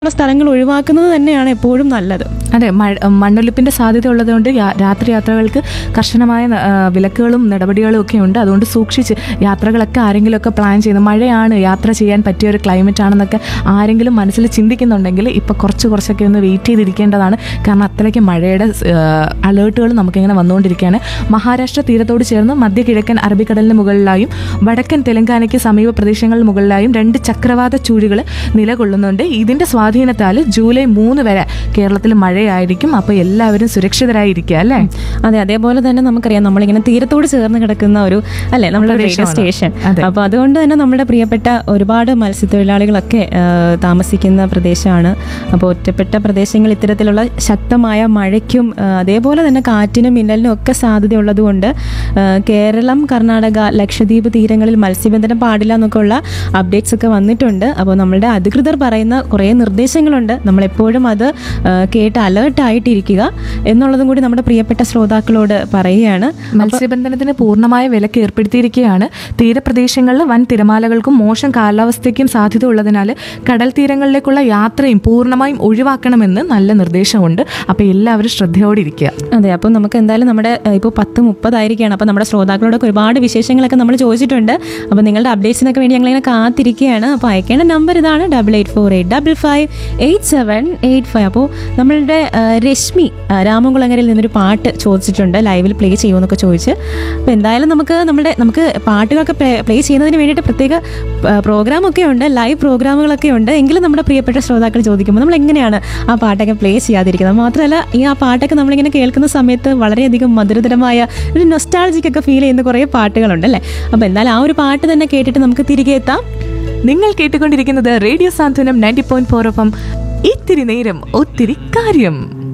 ഉള്ള സ്ഥലങ്ങൾ ഒഴിവാക്കുന്നത് തന്നെയാണ് എപ്പോഴും നല്ലത് അതെ മഴ മണ്ണൊലിപ്പിന്റെ സാധ്യത ഉള്ളതുകൊണ്ട് യാ- രാത്രി യാത്രകൾക്ക് കർശനമായ ആ, വിലക്കുകളും നടപടികളും ഒക്കെ ഉണ്ട് അതുകൊണ്ട് സൂക്ഷിച്ച് യാത്രകളൊക്കെ ആരെങ്കിലുമൊക്കെ പ്ലാൻ ചെയ്യുന്നു മഴയാണ് യാത്ര ചെയ്യാൻ പറ്റിയ ഒരു ക്ലൈമറ്റ് ആണെന്നൊക്കെ ആരെങ്കിലും മനസ്സിൽ ചിന്തിക്കുന്നുണ്ടെങ്കിൽ ഇപ്പം കുറച്ച് കുറച്ചൊക്കെ ഒന്ന് വെയിറ്റ് ചെയ്തിരിക്കേണ്ടതാണ് കാരണം അത്രയ്ക്ക് മഴയുടെ അലേർട്ടുകൾ നമുക്കിങ്ങനെ വന്നുകൊണ്ടിരിക്കുകയാണ് മഹാരാഷ്ട്ര തീരത്തോട് ചേർന്ന് മധ്യ കിഴക്കൻ അറബിക്കടലിന് മുകളിലായും വടക്കൻ തെലങ്കാനയ്ക്ക് സമീപ പ്രദേശങ്ങളിൽ മുകളിലായും രണ്ട് ചക്രവാത ചുഴികൾ നിലകൊള്ളുന്നുണ്ട് ഇതിന്റെ സ്വാധീനത്താൽ ജൂലൈ മൂന്ന് വരെ കേരളത്തിൽ മഴയായിരിക്കും അപ്പോൾ എല്ലാവരും സുരക്ഷിതരായിരിക്കുക അല്ലേ അതെ അതേപോലെ തന്നെ നമുക്കറിയാം നമ്മളിങ്ങനെ തീരത്തോട് ചേർന്ന് കിടക്കുന്ന ഒരു അല്ലെ നമ്മുടെ റേഡിയോ പ്രദേശമാണ്. സ്റ്റേഷൻ അതെ. അപ്പോൾ അതുകൊണ്ട് തന്നെ നമ്മുടെ പ്രിയപ്പെട്ട ഒരുപാട് മത്സ്യത്തൊഴിലാളികളൊക്കെ ആ, താമസിക്കുന്ന പ്രദേശമാണ് അപ്പോൾ ഒറ്റപ്പെട്ട പ്രദേശങ്ങൾ ഇത്തരത്തിലുള്ള ശക്തമായ മഴയ്ക്കും ആ, അതേപോലെ തന്നെ കാറ്റിനും മിന്നലിനും ഒക്കെ സാധ്യതയുള്ളതുകൊണ്ട് ആ, കേരളം കർണാടക ലക്ഷദ്വീപ് തീരങ്ങളിൽ മത്സ്യബന്ധനം പാടില്ല എന്നൊക്കെ ഉള്ള അപ്ഡേറ്റ്സ് ഒക്കെ വന്നിട്ടുണ്ട് അപ്പോൾ നമ്മളുടെ അധികൃതർ പറയുന്ന കുറേ നിർദ്ദേശങ്ങളുണ്ട് നമ്മളെപ്പോഴും അത് ആ, കേട്ട് അലേർട്ട് ആയിട്ടിരിക്കുക എന്നുള്ളതും കൂടി നമ്മുടെ പ്രിയപ്പെട്ട ശ്രോതാക്കളോട് പറയുകയാണ് മത്സ്യബന്ധനത്തിന് പൂർണ്ണമായ വിലക്ക് ഏർപ്പെടുത്തിയിരിക്കുകയാണ് തീരപ്രദേശങ്ങളിൽ വൻ തിരമാലകൾക്കും മോശം കാലാവസ്ഥയ്ക്കും സാധ്യത ഉള്ളതിനാൽ കടൽ തീരങ്ങളിലേക്കുള്ള യാത്രയും പൂർണ്ണമായും ഒഴിവാക്കണമെന്ന് നല്ല നിർദ്ദേശമുണ്ട് അപ്പോൾ എല്ലാവരും ശ്രദ്ധയോടെ ഇരിക്കുക അതെ അപ്പോൾ നമുക്ക് എന്തായാലും നമ്മുടെ ഇപ്പോൾ പത്ത് മുപ്പതായിരിക്കുകയാണ് അപ്പോൾ നമ്മുടെ ശ്രോതാക്കളോടൊക്കെ ഒരുപാട് വിശേഷങ്ങളൊക്കെ നമ്മൾ ചോദിച്ചിട്ടുണ്ട് അപ്പോൾ നിങ്ങളുടെ അപ്ഡേറ്റ്സിനൊക്കെ വേണ്ടി ഞങ്ങളിങ്ങനെ കാത്തിരിക്കുകയാണ് അപ്പോൾ അയക്കേണ്ട നമ്പർ ഇതാണ് double eight four eight double five eight seven eight five അപ്പോൾ നമ്മളുടെ ആ, രശ്മി ആ, രാമൻകുളങ്ങരയിൽ നിന്നൊരു പാട്ട് ചോദിച്ചിട്ടുണ്ട് ലൈവിൽ പ്ലേ ചെയ്യുമെന്നൊക്കെ ചോദിച്ച് അപ്പോൾ എന്തായാലും നമുക്ക് നമ്മുടെ നമുക്ക് പാട്ടുകളൊക്കെ പ്ലേ ചെയ്യുന്നതിന് വേണ്ടിയിട്ട് പ്രത്യേക പ്രോഗ്രാമൊക്കെ ഉണ്ട് ലൈവ് പ്രോഗ്രാമുകളൊക്കെ ഉണ്ട് എങ്കിലും നമ്മുടെ പ്രിയപ്പെട്ട ശ്രോതാക്കൾ ചോദിക്കുമ്പോൾ നമ്മൾ എങ്ങനെയാണ് ആ പാട്ടൊക്കെ പ്ലേ ചെയ്യാതിരിക്കുന്നത് മാത്രമല്ല ഈ ആ പാട്ടൊക്കെ നമ്മളിങ്ങനെ കേൾക്കുന്ന സമയത്ത് വളരെയധികം മധുരതരമായ ഒരു നൊസ്റ്റാളജിക് ഒക്കെ ഫീൽ ചെയ്യുന്ന കുറേ പാട്ടുകളുണ്ട് അല്ലേ അപ്പോൾ എന്തായാലും ആ ഒരു പാട്ട് തന്നെ കേട്ടിട്ട് നമുക്ക് തിരികെ എത്താം നിങ്ങൾ കേട്ടുകൊണ്ടിരിക്കുന്നത് radio Santhwanam ninety point four F M ഇത്തിരി നേരം ഒത്തിരി കാര്യം